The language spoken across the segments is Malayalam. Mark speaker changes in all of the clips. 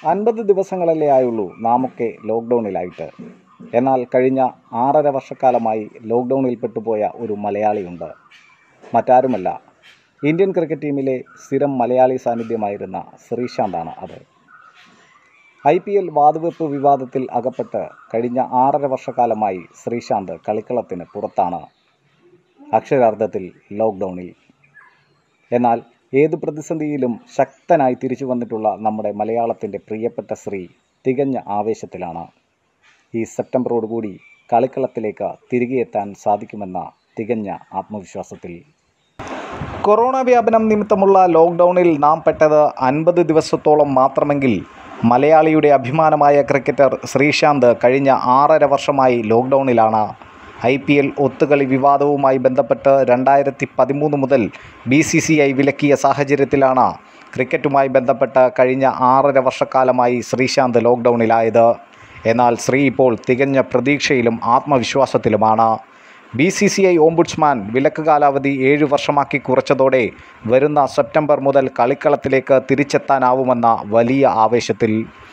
Speaker 1: അൻപത് ദിവസങ്ങളല്ലേ ആയുള്ളൂ നാമൊക്കെ ലോക്ക്ഡൗണിലായിട്ട് എന്നാൽ കഴിഞ്ഞ ആറര വർഷക്കാലമായി ലോക്ക്ഡൗണിൽ പെട്ടുപോയ ഒരു മലയാളിയുണ്ട് മറ്റാരുമല്ല ഇന്ത്യൻ ക്രിക്കറ്റ് ടീമിലെ സ്ഥിരം മലയാളി സാന്നിധ്യമായിരുന്ന ശ്രീശാന്താണ് അത് ഐ പി എൽ വാതുവെപ്പ് വിവാദത്തിൽ അകപ്പെട്ട് കഴിഞ്ഞ ആറര വർഷക്കാലമായി ശ്രീശാന്ത് കളിക്കളത്തിന് പുറത്താണ് അക്ഷരാർത്ഥത്തിൽ ലോക്ക്ഡൗണിൽ എന്നാൽ ഏത് പ്രതിസന്ധിയിലും ശക്തനായി തിരിച്ചു വന്നിട്ടുള്ള നമ്മുടെ മലയാളത്തിൻ്റെ പ്രിയപ്പെട്ട ശ്രീ തികഞ്ഞ ആവേശത്തിലാണ് ഈ സെപ്റ്റംബറോടുകൂടി കളിക്കളത്തിലേക്ക് തിരികെ എത്താൻ സാധിക്കുമെന്ന തികഞ്ഞ ആത്മവിശ്വാസത്തിൽ കൊറോണ വ്യാപനം നിമിത്തമുള്ള ലോക്ക്ഡൗണിൽ നാം പെട്ടത് അൻപത് ദിവസത്തോളം മാത്രമെങ്കിൽ മലയാളിയുടെ അഭിമാനമായ ക്രിക്കറ്റർ ശ്രീശാന്ത് കഴിഞ്ഞ ആറര വർഷമായി ലോക്ക്ഡൗണിലാണ് ഐ പി എൽ ഒത്തുകളി വിവാദവുമായി ബന്ധപ്പെട്ട് രണ്ടായിരത്തി പതിമൂന്ന് മുതൽ ബി സി സി ഐ വിലക്കിയ സാഹചര്യത്തിലാണ് ക്രിക്കറ്റുമായി ബന്ധപ്പെട്ട് കഴിഞ്ഞ ആറര വർഷക്കാലമായി ശ്രീശാന്ത് ലോക്ക്ഡൗണിലായത് എന്നാൽ ശ്രീ ഇപ്പോൾ തികഞ്ഞ പ്രതീക്ഷയിലും ആത്മവിശ്വാസത്തിലുമാണ് B C C I ombudsman വിലക്ക് കാലാവധി ഏഴ് വർഷമാക്കി കുറച്ചതോടെ വരുന്ന സെപ്റ്റംബർ മുതൽ കളിക്കളത്തിലേക്ക് തിരിച്ചെത്താനാവുമെന്ന വലിയ ആവേശത്തിൽ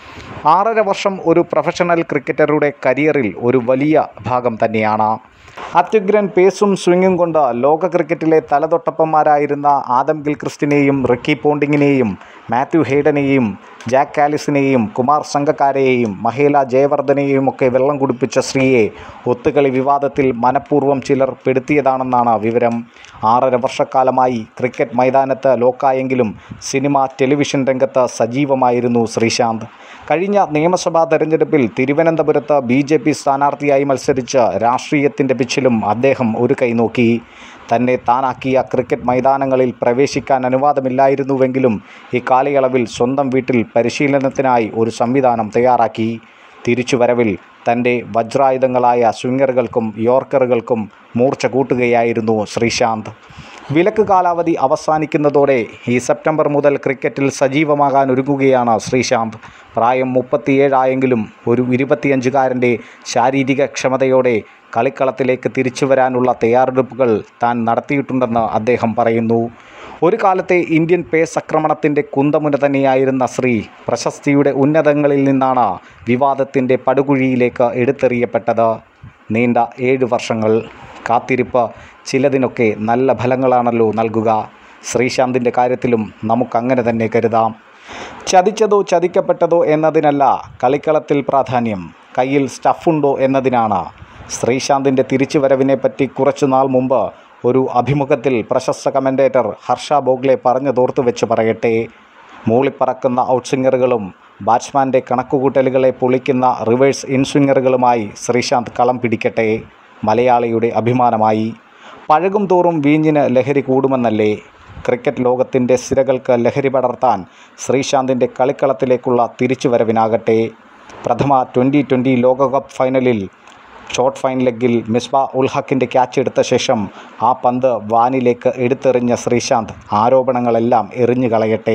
Speaker 1: ആറര വർഷം ഒരു പ്രൊഫഷണൽ ക്രിക്കറ്ററുടെ കരിയറിൽ ഒരു വലിയ ഭാഗം തന്നെയാണ് അത്യുഗ്രൻ പേസും സ്വിങ്ങും കൊണ്ട് ലോക ക്രിക്കറ്റിലെ തലതൊട്ടപ്പന്മാരായിരുന്ന ആദം ഗിൽക്രിസ്റ്റിനെയും റിക്കി പോണ്ടിങ്ങിനെയും മാത്യു ഹെയ്ഡനെയും ജാക്ക് കാലിസിനെയും കുമാർ സംഘക്കാരെയും മഹേല ജയവർദ്ധനെയും ഒക്കെ വെള്ളം കുടിപ്പിച്ച ശ്രീയെ ഒത്തുകളി വിവാദത്തിൽ മനഃപൂർവ്വം ചിലർ പെടുത്തിയതാണെന്നാണ് വിവരം ആറര വർഷക്കാലമായി ക്രിക്കറ്റ് മൈതാനത്ത് ലോക്കായെങ്കിലും സിനിമ ടെലിവിഷൻ രംഗത്ത് സജീവമായിരുന്നു ശ്രീശാന്ത് കഴിഞ്ഞ നിയമസഭാ തെരഞ്ഞെടുപ്പിൽ തിരുവനന്തപുരത്ത് ബി ജെ പി സ്ഥാനാർത്ഥിയായി മത്സരിച്ച് രാഷ്ട്രീയത്തിൻ്റെ പിച്ചിലും അദ്ദേഹം ഒരു കൈനോക്കി തന്നെ താനാക്കിയ ക്രിക്കറ്റ് മൈതാനങ്ങളിൽ പ്രവേശിക്കാൻ അനുവാദമില്ലായിരുന്നുവെങ്കിലും ഈ കാലയളവിൽ സ്വന്തം വീട്ടിൽ പരിശീലനത്തിനായി ഒരു സംവിധാനം തയ്യാറാക്കി തിരിച്ചുവരവിൽ തൻ്റെ വജ്രായുധങ്ങളായ സ്വിംഗറുകൾക്കും യോർക്കറുകൾക്കും മൂർച്ച കൂട്ടുകയായിരുന്നു ശ്രീശാന്ത് വിലക്ക് കാലാവധി അവസാനിക്കുന്നതോടെ ഈ സെപ്റ്റംബർ മുതൽ ക്രിക്കറ്റിൽ സജീവമാകാൻ ഒരുങ്ങുകയാണ് ശ്രീശാന്ത് പ്രായം മുപ്പത്തിയേഴായെങ്കിലും ഒരു ഇരുപത്തിയഞ്ചുകാരൻ്റെ ശാരീരിക ക്ഷമതയോടെ കളിക്കളത്തിലേക്ക് തിരിച്ചു വരാനുള്ള തയ്യാറെടുപ്പുകൾ താൻ നടത്തിയിട്ടുണ്ടെന്ന് അദ്ദേഹം പറയുന്നു ഒരു കാലത്തെ ഇന്ത്യൻ പേസ് ആക്രമണത്തിൻ്റെ കുന്തമുന തന്നെയായിരുന്ന ശ്രീ പ്രശസ്തിയുടെ ഉന്നതങ്ങളിൽ നിന്നാണ് വിവാദത്തിൻ്റെ പടുകുഴിയിലേക്ക് എടുത്തെറിയപ്പെട്ടത് നീണ്ട ഏഴ് വർഷങ്ങൾ കാത്തിരിപ്പ് ചിലതിനൊക്കെ നല്ല ഫലങ്ങളാണല്ലോ നൽകുക ശ്രീശാന്തിൻ്റെ കാര്യത്തിലും നമുക്കങ്ങനെ തന്നെ കരുതാം ചതിച്ചതോ ചതിക്കപ്പെട്ടതോ എന്നതിനല്ല കളിക്കളത്തിൽ പ്രാധാന്യം കയ്യിൽ സ്റ്റഫുണ്ടോ എന്നതിനാണ് ശ്രീശാന്തിൻ്റെ തിരിച്ചുവരവിനെപ്പറ്റി കുറച്ചു നാൾ മുമ്പ് ഒരു അഭിമുഖത്തിൽ പ്രശസ്ത കമൻറ്റേറ്റർ ഹർഷ ബോഗ്ലെ പറഞ്ഞു തോർത്തു വെച്ച് പറയട്ടെ മൂളിപ്പറക്കുന്ന ഔട്ട്സ്വിങ്ങറുകളും ബാറ്റ്സ്മാൻ്റെ കണക്കുകൂട്ടലുകളെ പൊളിക്കുന്ന റിവേഴ്സ് ഇൻസ്വിങ്ങറുകളുമായി ശ്രീശാന്ത് കളം പിടിക്കട്ടെ മലയാളിയുടെ അഭിമാനമായി പഴകും തോറും വീഞ്ഞിന് ലഹരി കൂടുമെന്നല്ലേ ക്രിക്കറ്റ് ലോകത്തിൻ്റെ സിരകൾക്ക് ലഹരി പടർത്താൻ ശ്രീശാന്തിൻ്റെ കളിക്കളത്തിലേക്കുള്ള തിരിച്ചുവരവിനാകട്ടെ പ്രഥമ ട്വൻ്റി ട്വൻ്റി ലോകകപ്പ് ഫൈനലിൽ ഷോർട്ട് ഫൈൻ ലെഗിൽ മിസ്ബ ഉൽ ഹക്കിൻ്റെ ക്യാച്ച് എടുത്ത ശേഷം ആ പന്ത് വാനിലേക്ക് എടുത്തെറിഞ്ഞ ശ്രീശാന്ത് ആരോപണങ്ങളെല്ലാം എറിഞ്ഞു കളയട്ടെ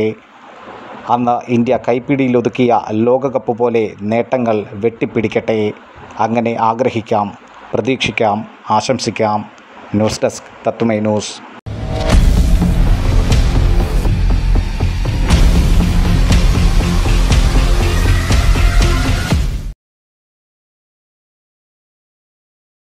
Speaker 1: അന്ന് ഇന്ത്യ കൈപ്പിടിയിലൊതുക്കിയ ലോകകപ്പ് പോലെ നേട്ടങ്ങൾ വെട്ടിപ്പിടിക്കട്ടെ അങ്ങനെ ആഗ്രഹിക്കാം പ്രതീക്ഷിക്കാം ആശംസിക്കാം ന്യൂസ് ഡെസ്ക് തത്തുമൈ ന്യൂസ്